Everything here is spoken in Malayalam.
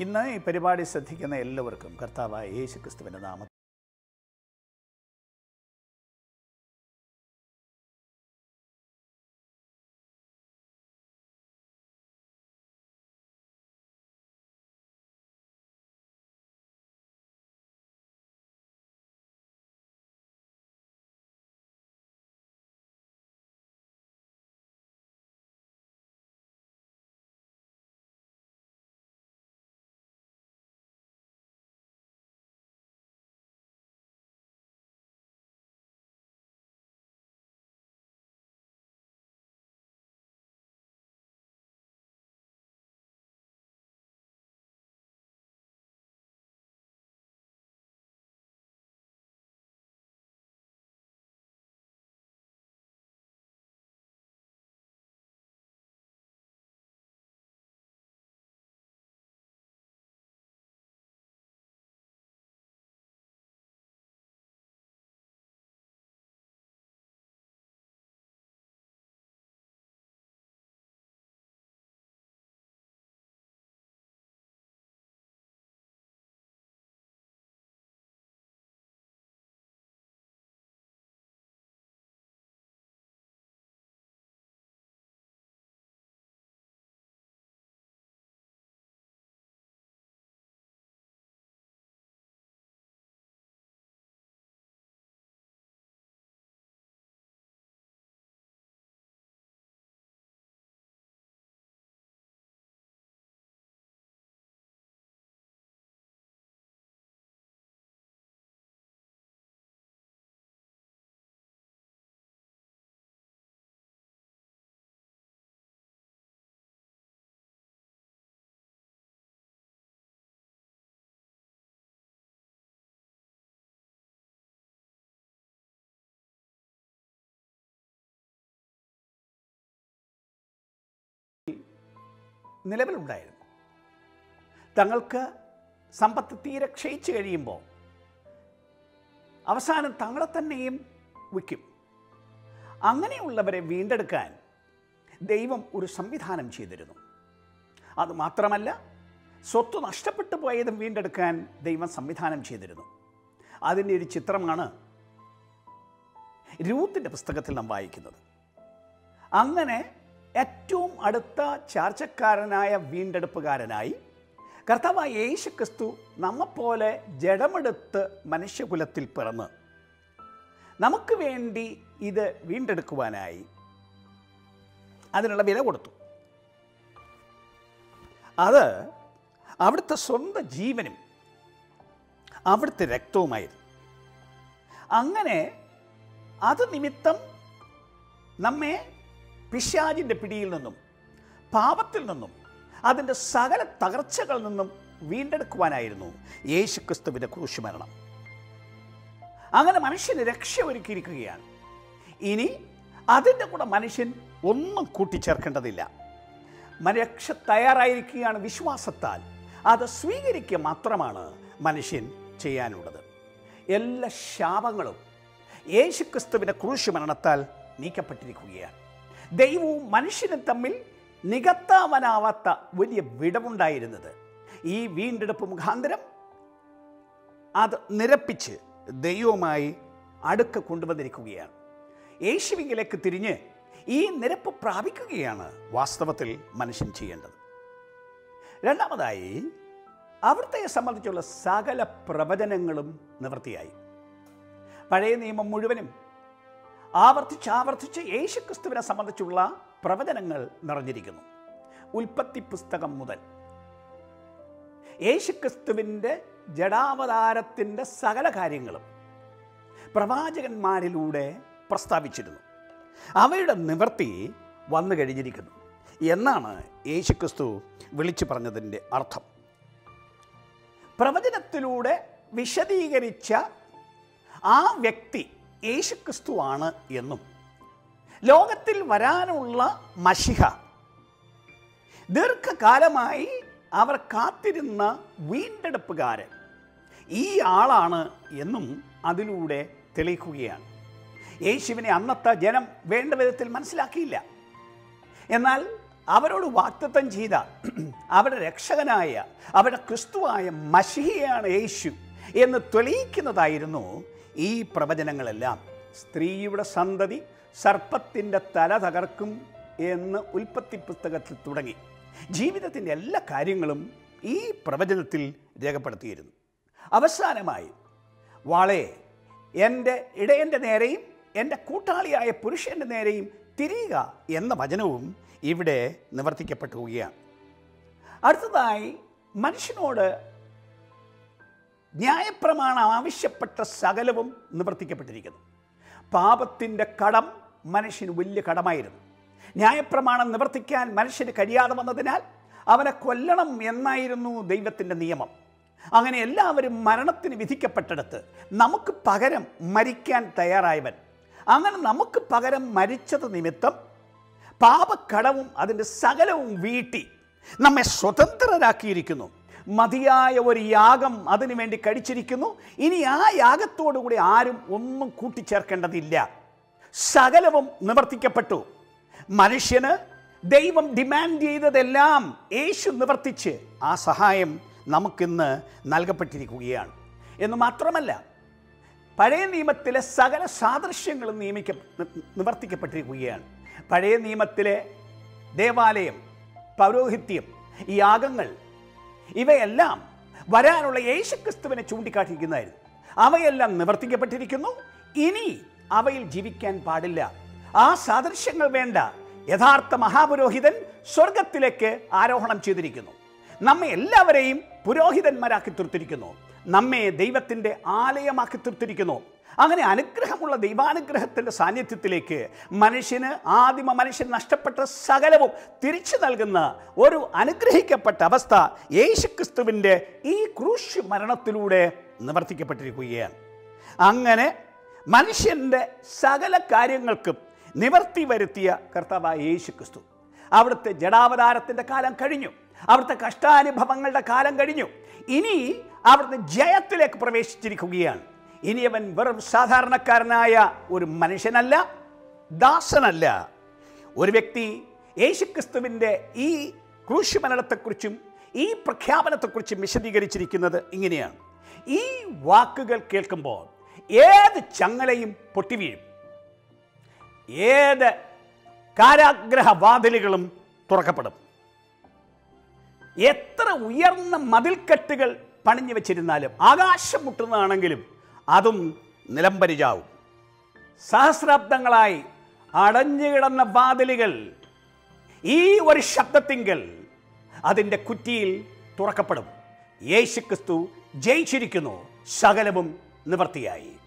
ഇന്ന് ഈ പരിപാടി ശ്രദ്ധിക്കുന്ന എല്ലാവർക്കും കർത്താവായ യേശു ക്രിസ്തുവിൻ്റെ നാമം നിലവിലുണ്ടായിരുന്നു തങ്ങൾക്ക് സമ്പത്ത് തീരെ ക്ഷയിച്ചു കഴിയുമ്പോൾ അവസാനം തങ്ങളെ തന്നെയും വിൽക്കും അങ്ങനെയുള്ളവരെ വീണ്ടെടുക്കാൻ ദൈവം ഒരു സംവിധാനം ചെയ്തിരുന്നു അതുമാത്രമല്ല സ്വത്ത് നഷ്ടപ്പെട്ടു പോയതും വീണ്ടെടുക്കാൻ ദൈവം സംവിധാനം ചെയ്തിരുന്നു അതിൻ്റെ ഒരു ചിത്രമാണ് രൂത്തിൻ്റെ പുസ്തകത്തിൽ നാം വായിക്കുന്നത് അങ്ങനെ ഏറ്റവും അടുത്ത ചാർച്ചക്കാരനായ വീണ്ടെടുപ്പുകാരനായി കർത്താവായ യേശു ക്രിസ്തു നമ്മെപ്പോലെ ജഡമെടുത്ത് മനുഷ്യകുലത്തിൽ പിറന്ന് നമുക്ക് വേണ്ടി ഇത് വീണ്ടെടുക്കുവാനായി അതിനുള്ള വില കൊടുത്തു അത് അവിടുത്തെ സ്വന്തം ജീവനും അവിടുത്തെ രക്തവുമായിരുന്നു അങ്ങനെ അത് നിമിത്തം നമ്മെ പിശാജിൻ്റെ പിടിയിൽ നിന്നും പാപത്തിൽ നിന്നും അതിൻ്റെ സകല തകർച്ചകളിൽ നിന്നും വീണ്ടെടുക്കുവാനായിരുന്നു യേശു ക്രിസ്തുവിൻ്റെ ക്രൂശുമരണം അങ്ങനെ മനുഷ്യന് രക്ഷ ഒരുക്കിയിരിക്കുകയാണ് ഇനി അതിൻ്റെ കൂടെ മനുഷ്യൻ ഒന്നും കൂട്ടിച്ചേർക്കേണ്ടതില്ല രക്ഷ തയ്യാറായിരിക്കുകയാണ് വിശ്വാസത്താൽ അത് സ്വീകരിക്കുക മാത്രമാണ് മനുഷ്യൻ ചെയ്യാനുള്ളത് എല്ലാ ശാപങ്ങളും യേശുക്രിസ്തുവിൻ്റെ ക്രൂശ് മരണത്താൽ നീക്കപ്പെട്ടിരിക്കുകയാണ് ദൈവവും മനുഷ്യനും തമ്മിൽ നികത്താവാനാവാത്ത വലിയ വിടവുണ്ടായിരുന്നത് ഈ വീണ്ടെടുപ്പ് മുഖാന്തരം അത് നിരപ്പിച്ച് ദൈവവുമായി അടുക്ക് കൊണ്ടുവന്നിരിക്കുകയാണ് യേശുവിങ്കിലേക്ക് തിരിഞ്ഞ് ഈ നിരപ്പ് പ്രാപിക്കുകയാണ് വാസ്തവത്തിൽ മനുഷ്യൻ ചെയ്യേണ്ടത് രണ്ടാമതായി അവിടുത്തെ സംബന്ധിച്ചുള്ള സകല പ്രവചനങ്ങളും നിവൃത്തിയായി പഴയ നിയമം മുഴുവനും ആവർത്തിച്ച് ആവർത്തിച്ച് യേശുക്രിസ്തുവിനെ സംബന്ധിച്ചുള്ള പ്രവചനങ്ങൾ നിറഞ്ഞിരിക്കുന്നു ഉൽപ്പത്തി പുസ്തകം മുതൽ യേശുക്രിസ്തുവിൻ്റെ ജഡാവതാരത്തിൻ്റെ സകല കാര്യങ്ങളും പ്രവാചകന്മാരിലൂടെ പ്രസ്താവിച്ചിരുന്നു അവയുടെ നിവൃത്തി വന്നു കഴിഞ്ഞിരിക്കുന്നു എന്നാണ് യേശുക്രിസ്തു വിളിച്ചു പറഞ്ഞതിൻ്റെ അർത്ഥം പ്രവചനത്തിലൂടെ വിശദീകരിച്ച ആ വ്യക്തി യേശുക്രിസ്തുവാണ് എന്നും ലോകത്തിൽ വരാനുള്ള മഷിഹ ദീർഘകാലമായി അവർ കാത്തിരുന്ന വീണ്ടെടുപ്പുകാരൻ ഈ ആളാണ് എന്നും അതിലൂടെ തെളിയിക്കുകയാണ് യേശുവിനെ അന്നത്തെ ജനം വേണ്ട വിധത്തിൽ മനസ്സിലാക്കിയില്ല എന്നാൽ അവരോട് വാക്തത്വം ചെയ്ത അവരുടെ രക്ഷകനായ അവരുടെ ക്രിസ്തുവായ മഷിഹയാണ് യേശു എന്ന് തെളിയിക്കുന്നതായിരുന്നു ഈ പ്രവചനങ്ങളെല്ലാം സ്ത്രീയുടെ സന്തതി സർപ്പത്തിൻ്റെ തല തകർക്കും എന്ന് ഉൽപ്പത്തി പുസ്തകത്തിൽ തുടങ്ങി ജീവിതത്തിൻ്റെ എല്ലാ കാര്യങ്ങളും ഈ പ്രവചനത്തിൽ രേഖപ്പെടുത്തിയിരുന്നു അവസാനമായി വാളെ എൻ്റെ ഇടയൻ്റെ നേരെയും എൻ്റെ കൂട്ടാളിയായ പുരുഷൻ്റെ നേരെയും തിരിയുക എന്ന വചനവും ഇവിടെ നിവർത്തിക്കപ്പെട്ടുകയാണ് അടുത്തതായി മനുഷ്യനോട് ന്യായപ്രമാണം ആവശ്യപ്പെട്ട സകലവും നിവർത്തിക്കപ്പെട്ടിരിക്കുന്നു പാപത്തിൻ്റെ കടം മനുഷ്യന് വലിയ കടമായിരുന്നു ന്യായപ്രമാണം നിവർത്തിക്കാൻ മനുഷ്യന് കഴിയാതെ വന്നതിനാൽ അവനെ കൊല്ലണം എന്നായിരുന്നു ദൈവത്തിൻ്റെ നിയമം അങ്ങനെ എല്ലാവരും മരണത്തിന് വിധിക്കപ്പെട്ടെടുത്ത് നമുക്ക് പകരം മരിക്കാൻ തയ്യാറായവൻ അങ്ങനെ നമുക്ക് പകരം മരിച്ചത് നിമിത്തം പാപക്കടവും അതിൻ്റെ സകലവും വീട്ടി നമ്മെ സ്വതന്ത്രരാക്കിയിരിക്കുന്നു മതിയായ ഒരു യാഗം അതിനു വേണ്ടി കഴിച്ചിരിക്കുന്നു ഇനി ആ യാഗത്തോടുകൂടി ആരും ഒന്നും കൂട്ടിച്ചേർക്കേണ്ടതില്ല സകലവും നിവർത്തിക്കപ്പെട്ടു മനുഷ്യന് ദൈവം ഡിമാൻഡ് ചെയ്തതെല്ലാം യേശു നിവർത്തിച്ച് ആ സഹായം നമുക്കിന്ന് നൽകപ്പെട്ടിരിക്കുകയാണ് എന്ന് മാത്രമല്ല പഴയ നിയമത്തിലെ സകല സാദൃശ്യങ്ങളും നിയമിക്ക നിവർത്തിക്കപ്പെട്ടിരിക്കുകയാണ് പഴയ നിയമത്തിലെ ദേവാലയം പൗരോഹിത്യം ഈ യാഗങ്ങൾ ഇവയെല്ലാം വരാനുള്ള യേശുക്രിസ്തുവിനെ ചൂണ്ടിക്കാട്ടിയിരിക്കുന്നതായിരുന്നു അവയെല്ലാം നിവർത്തിക്കപ്പെട്ടിരിക്കുന്നു ഇനി അവയിൽ ജീവിക്കാൻ പാടില്ല ആ സാദൃശ്യങ്ങൾ വേണ്ട യഥാർത്ഥ മഹാപുരോഹിതൻ സ്വർഗത്തിലേക്ക് ആരോഹണം ചെയ്തിരിക്കുന്നു നമ്മെ എല്ലാവരെയും പുരോഹിതന്മാരാക്കി തീർത്തിരിക്കുന്നു നമ്മെ ദൈവത്തിൻ്റെ ആലയമാക്കി തീർത്തിരിക്കുന്നു അങ്ങനെ അനുഗ്രഹമുള്ള ദൈവാനുഗ്രഹത്തിൻ്റെ സാന്നിധ്യത്തിലേക്ക് മനുഷ്യന് ആദിമ മനുഷ്യൻ നഷ്ടപ്പെട്ട സകലവും തിരിച്ചു നൽകുന്ന ഒരു അനുഗ്രഹിക്കപ്പെട്ട അവസ്ഥ യേശുക്രിസ്തുവിൻ്റെ ഈ ക്രൂശ് മരണത്തിലൂടെ നിവർത്തിക്കപ്പെട്ടിരിക്കുകയാണ് അങ്ങനെ മനുഷ്യൻ്റെ സകല കാര്യങ്ങൾക്കും നിവർത്തി വരുത്തിയ കർത്താവായ യേശുക്രിസ്തു അവിടുത്തെ ജഡാവതാരത്തിൻ്റെ കാലം കഴിഞ്ഞു അവിടുത്തെ കഷ്ടാനുഭവങ്ങളുടെ കാലം കഴിഞ്ഞു ഇനി അവിടുത്തെ ജയത്തിലേക്ക് പ്രവേശിച്ചിരിക്കുകയാണ് ഇനി അവൻ വെറും സാധാരണക്കാരനായ ഒരു മനുഷ്യനല്ല ദാസനല്ല ഒരു വ്യക്തി യേശുക്രിസ്തുവിൻ്റെ ഈ ക്രൂശുമരണത്തെക്കുറിച്ചും ഈ പ്രഖ്യാപനത്തെക്കുറിച്ചും വിശദീകരിച്ചിരിക്കുന്നത് ഇങ്ങനെയാണ് ഈ വാക്കുകൾ കേൾക്കുമ്പോൾ ഏത് ചങ്ങലയും പൊട്ടിവീഴും ഏത് കാരാഗ്രഹവാതിലുകളും തുറക്കപ്പെടും എത്ര ഉയർന്ന മതിൽക്കെട്ടുകൾ പണിഞ്ഞു വെച്ചിരുന്നാലും ആകാശം മുട്ടുന്നതാണെങ്കിലും അതും നിലംപരിചാവും സഹസ്രാബ്ദങ്ങളായി അടഞ്ഞുകിടന്ന വാതിലുകൾ ഈ ഒരു ശബ്ദത്തിങ്കൽ അതിൻ്റെ കുറ്റിയിൽ തുറക്കപ്പെടും യേശുക്രിസ്തു ജയിച്ചിരിക്കുന്നു സകലവും നിവർത്തിയായി